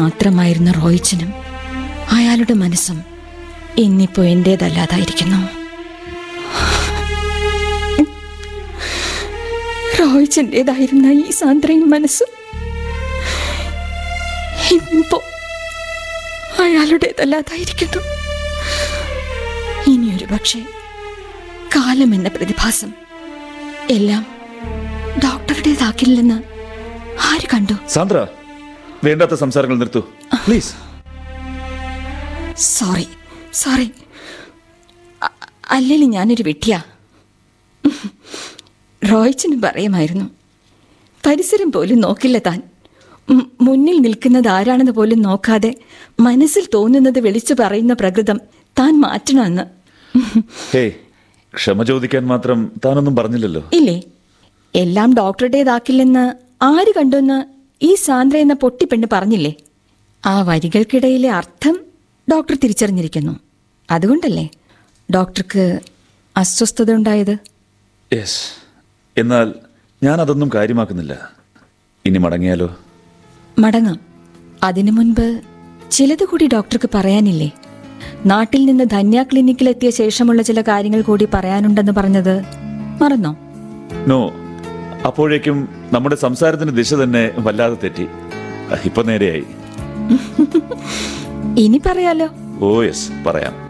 മാത്രമായിരുന്ന റോയിച്ചനും അയാളുടെ മനസ്സും ഇന്നിപ്പോ എന്റേതല്ലാതായിരിക്കുന്നു റോയിച്ചന്റേതായിരുന്ന ഈ സാന്ദ്രയും മനസ്സും ഇന്നിപ്പോ അയാളുടേതല്ലാതായിരിക്കുന്നു ഇനിയൊരു പക്ഷേ കാലം എന്ന പ്രതിഭാസം എല്ലാം ഡോക്ടറുടേതാക്കില്ലെന്ന് ആര് കണ്ടു സാന്ദ്ര വേണ്ടാത്ത സംസാരങ്ങൾ നിർത്തൂ പ്ലീസ് സോറി സോറി അല്ലെങ്കിൽ ഞാനൊരു വിട്ടിയാ റോയ്ച്ചന് പറയുമായിരുന്നു പരിസരം പോലും നോക്കില്ല താൻ ഉം, മുന്നിൽ നിൽക്കുന്നത് ആരാണെന്ന് പോലും നോക്കാതെ മനസ്സിൽ തോന്നുന്നത് വിളിച്ചു പറയുന്ന പ്രകൃതം താൻ മാറ്റണമെന്ന് ഹേയ് ക്ഷമ ചോദിക്കാൻ മാത്രം താനൊന്നും പറഞ്ഞില്ലല്ലോ ഇല്ലേ എല്ലാം ഡോക്ടറുടേതാക്കില്ലെന്ന് ആര് കണ്ടുവെന്ന് ഈ സാന്ദ്ര എന്ന പൊട്ടിപ്പെണ്ണ് പറഞ്ഞില്ലേ ആ വരികൾക്കിടയിലെ അർത്ഥം ഡോക്ടർ തിരിച്ചറിഞ്ഞിരിക്കുന്നു അതുകൊണ്ടല്ലേ ഡോക്ടർക്ക് അസ്വസ്ഥത ഉണ്ടായത് യെസ് എന്നാൽ ഞാൻ അതൊന്നും കാര്യമാക്കുന്നില്ല ഇനി മടങ്ങിയാലോ മടങ്ങാം അതിനു മുൻപ് ചിലത് കൂടി ഡോക്ടർക്ക് പറയാനില്ലേ നാട്ടിൽ നിന്ന് ധന്യ ക്ലിനിക്കിലെത്തിയ ശേഷമുള്ള ചില കാര്യങ്ങൾ കൂടി പറയാനുണ്ടെന്ന് പറഞ്ഞത് മറന്നോ നോ അപ്പോഴേക്കും നമ്മുടെ സംസാരത്തിന്റെ ദിശ തന്നെ വല്ലാതെ തെറ്റി ഇപ്പൊ നേരെയായി ഇനി പറയാലോ ഓ യെസ് പറയാം